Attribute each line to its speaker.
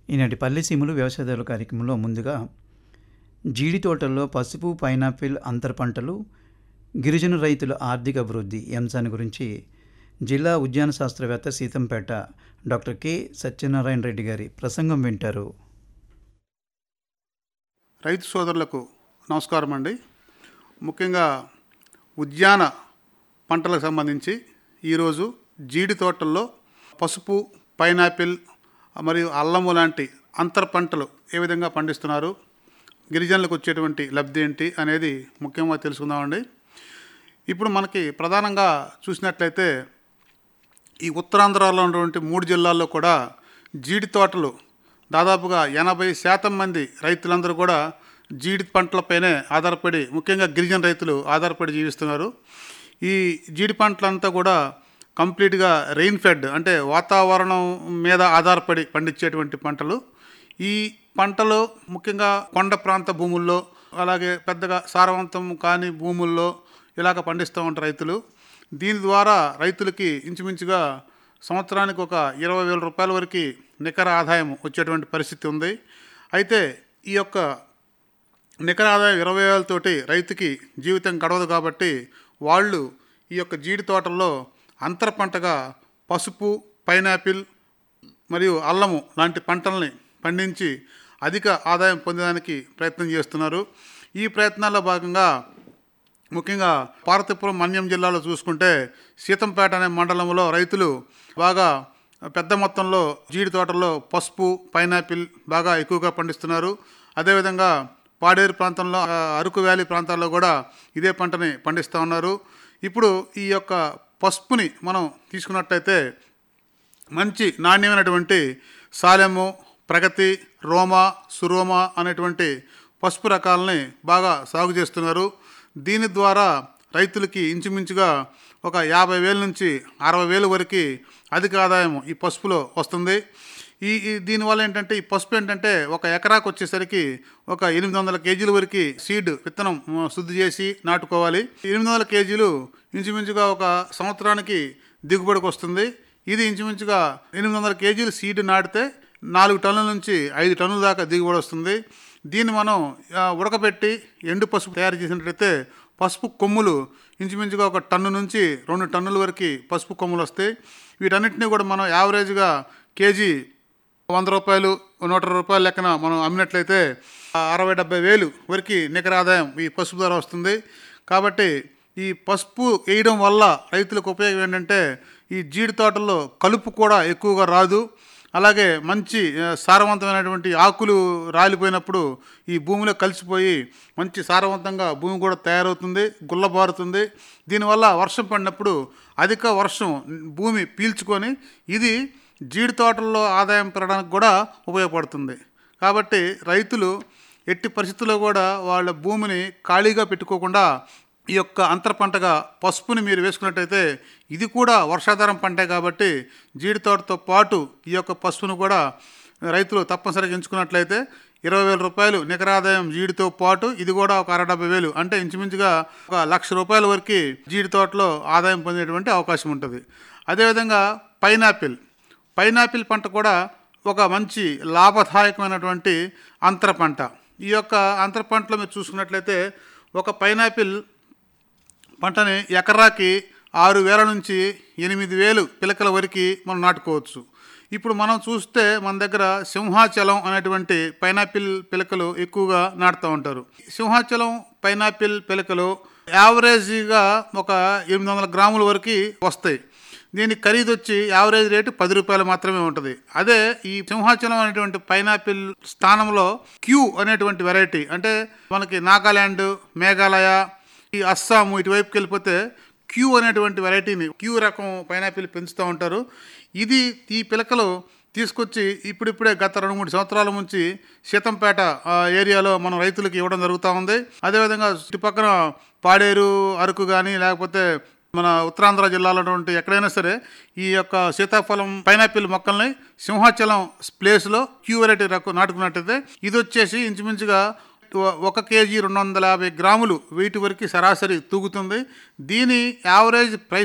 Speaker 1: ఈనాటి పల్లెసీములు వ్యవసాయదారుల కార్యక్రమంలో ముందుగా జీడి తోటల్లో పసుపు పైనాపిల్ అంతర పంటలు గిరిజన రైతుల ఆర్థిక అభివృద్ధి ఈ అంశాన్ని గురించి జిల్లా ఉద్యాన శాస్త్రవేత్త సీతంపేట డాక్టర్ కె సత్యనారాయణ రెడ్డి గారి ప్రసంగం వింటారు
Speaker 2: రైతు సోదరులకు నమస్కారం అండి ముఖ్యంగా ఉద్యాన పంటలకు సంబంధించి ఈరోజు జీడి తోటల్లో పసుపు పైనాపిల్ మరియు అల్లము లాంటి అంతర పంటలు ఏ విధంగా పండిస్తున్నారు గిరిజనులకు వచ్చేటువంటి లబ్ధి ఏంటి అనేది ముఖ్యంగా తెలుసుకుందామండి ఇప్పుడు మనకి ప్రధానంగా చూసినట్లయితే ఈ ఉత్తరాంధ్రలో ఉన్నటువంటి మూడు జిల్లాల్లో కూడా జీడి తోటలు దాదాపుగా ఎనభై శాతం మంది రైతులందరూ కూడా జీడి పంటలపైనే ఆధారపడి ముఖ్యంగా గిరిజన రైతులు ఆధారపడి జీవిస్తున్నారు ఈ జీడి పంటలంతా కూడా కంప్లీట్గా రెయిన్ ఫెడ్ అంటే వాతావరణం మీద ఆధారపడి పండించేటువంటి పంటలు ఈ పంటలు ముఖ్యంగా కొండ ప్రాంత భూముల్లో అలాగే పెద్దగా సారవంతం కాని భూముల్లో ఇలాగ పండిస్తూ ఉంటారు రైతులు దీని ద్వారా రైతులకి ఇంచుమించుగా సంవత్సరానికి ఒక ఇరవై వేల రూపాయల వరకు నికర ఆదాయం వచ్చేటువంటి పరిస్థితి ఉంది అయితే ఈ యొక్క నికర ఆదాయం ఇరవై వేలతోటి రైతుకి జీవితం గడవదు కాబట్టి వాళ్ళు ఈ యొక్క జీడి తోటల్లో అంతర పంటగా పసుపు పైనాపిల్ మరియు అల్లము లాంటి పంటల్ని పండించి అధిక ఆదాయం పొందడానికి ప్రయత్నం చేస్తున్నారు ఈ ప్రయత్నాల్లో భాగంగా ముఖ్యంగా పార్వతీపురం మన్యం జిల్లాలో చూసుకుంటే సీతంపేట అనే మండలంలో రైతులు బాగా పెద్ద మొత్తంలో జీడి తోటల్లో పసుపు పైనాపిల్ బాగా ఎక్కువగా పండిస్తున్నారు అదేవిధంగా పాడేరు ప్రాంతంలో ఆ, అరకు వ్యాలీ ప్రాంతాల్లో కూడా ఇదే పంటని పండిస్తూ ఉన్నారు ఇప్పుడు ఈ యొక్క పసుపుని మనం తీసుకున్నట్టయితే మంచి నాణ్యమైనటువంటి సాలెము ప్రగతి రోమా సురోమ అనేటువంటి పసుపు రకాలని బాగా సాగు చేస్తున్నారు దీని ద్వారా రైతులకి ఇంచుమించుగా ఒక యాభై వేల నుంచి అరవై వేల వరకు అధిక ఆదాయం ఈ పసుపులో వస్తుంది ఈ ఈ దీనివల్ల ఏంటంటే ఈ పసుపు ఏంటంటే ఒక ఎకరాకు వచ్చేసరికి ఒక ఎనిమిది వందల కేజీల వరకు సీడ్ విత్తనం ఆ, శుద్ధి చేసి నాటుకోవాలి ఎనిమిది వందల కేజీలు ఇంచుమించుగా ఒక సంవత్సరానికి దిగుబడికి వస్తుంది ఇది ఇంచుమించుగా ఎనిమిది వందల కేజీలు సీడ్ నాటితే నాలుగు టన్నుల నుంచి ఐదు టన్నుల దాకా దిగుబడి వస్తుంది దీన్ని మనం ఆ, ఉడకబెట్టి ఎండు పసుపు తయారు చేసినట్లయితే పసుపు కొమ్ములు ఇంచుమించుగా ఒక టన్ను నుంచి రెండు టన్నుల వరకు పసుపు కొమ్ములు వస్తాయి వీటన్నిటిని కూడా మనం యావరేజ్గా కేజీ వంద రూపాయలు నూట ఇరవై రూపాయల లెక్కన మనం అమ్మినట్లయితే ఆ, అరవై డెబ్బై వేలు వరకు నికర ఆదాయం ఈ పసుపు ద్వారా వస్తుంది కాబట్టి ఈ పసుపు వేయడం వల్ల రైతులకు ఉపయోగం ఏంటంటే ఈ జీడి తోటల్లో కలుపు కూడా ఎక్కువగా రాదు అలాగే మంచి ఆ, సారవంతమైనటువంటి ఆకులు రాలిపోయినప్పుడు ఈ భూమిలో కలిసిపోయి మంచి సారవంతంగా భూమి కూడా తయారవుతుంది గుల్లబారుతుంది దీనివల్ల వర్షం పడినప్పుడు అధిక వర్షం భూమి పీల్చుకొని ఇది జీడి తోటల్లో ఆదాయం పెరగడానికి కూడా ఉపయోగపడుతుంది కాబట్టి రైతులు ఎట్టి పరిస్థితుల్లో కూడా వాళ్ళ భూమిని ఖాళీగా పెట్టుకోకుండా ఈ యొక్క అంతర పంటగా పసుపుని మీరు వేసుకున్నట్టయితే ఇది కూడా వర్షాధారం పంటే కాబట్టి జీడి తోటతో పాటు ఈ యొక్క పసుపును కూడా రైతులు తప్పనిసరిగా ఎంచుకున్నట్లయితే ఇరవై వేల రూపాయలు నికర ఆదాయం జీడితో పాటు ఇది కూడా ఒక అర డెబ్బై వేలు అంటే ఇంచుమించుగా ఒక లక్ష రూపాయల వరకు జీడి తోటలో ఆదాయం పొందేటువంటి అవకాశం ఉంటుంది అదేవిధంగా పైనాపిల్ పైనాపిల్ పంట కూడా ఒక మంచి లాభదాయకమైనటువంటి అంతర పంట ఈ యొక్క అంతర పంటలో మీరు చూసుకున్నట్లయితే ఒక పైనాపిల్ పంటని ఎకరాకి ఆరు వేల నుంచి ఎనిమిది వేలు పిలకల వరకు మనం నాటుకోవచ్చు ఇప్పుడు మనం చూస్తే మన దగ్గర సింహాచలం అనేటువంటి పైనాపిల్ పిలకలు ఎక్కువగా నాటుతూ ఉంటారు సింహాచలం పైనాపిల్ పిలకలు యావరేజ్గా ఒక ఎనిమిది వందల గ్రాముల వరకు వస్తాయి దీని ఖరీదు వచ్చి యావరేజ్ రేటు పది రూపాయలు మాత్రమే ఉంటుంది అదే ఈ సింహాచలం అనేటువంటి పైనాపిల్ స్థానంలో క్యూ అనేటువంటి వెరైటీ అంటే మనకి నాగాల్యాండ్ మేఘాలయ ఈ అస్సాము ఇటువైపుకి వెళ్ళిపోతే క్యూ అనేటువంటి వెరైటీని క్యూ రకం పైనాపిల్ పెంచుతూ ఉంటారు ఇది ఈ పిలకలు తీసుకొచ్చి ఇప్పుడిప్పుడే గత రెండు మూడు సంవత్సరాల నుంచి సీతంపేట ఆ, ఏరియాలో మనం రైతులకు ఇవ్వడం జరుగుతూ ఉంది అదేవిధంగా చుట్టుపక్కల పాడేరు అరకు కానీ లేకపోతే మన ఉత్తరాంధ్ర జిల్లాలో ఉన్నటువంటి ఎక్కడైనా సరే ఈ యొక్క సీతాఫలం పైనాపిల్ మొక్కల్ని సింహాచలం ప్లేస్లో క్యూ వెరైటీ రకం నాటుకున్నట్టయితే ఇది వచ్చేసి ఇంచుమించుగా ఒక కేజీ రెండు వందల యాభై గ్రాములు వెయిట్ వరకు సరాసరి తూగుతుంది దీని యావరేజ్ ప్రైస్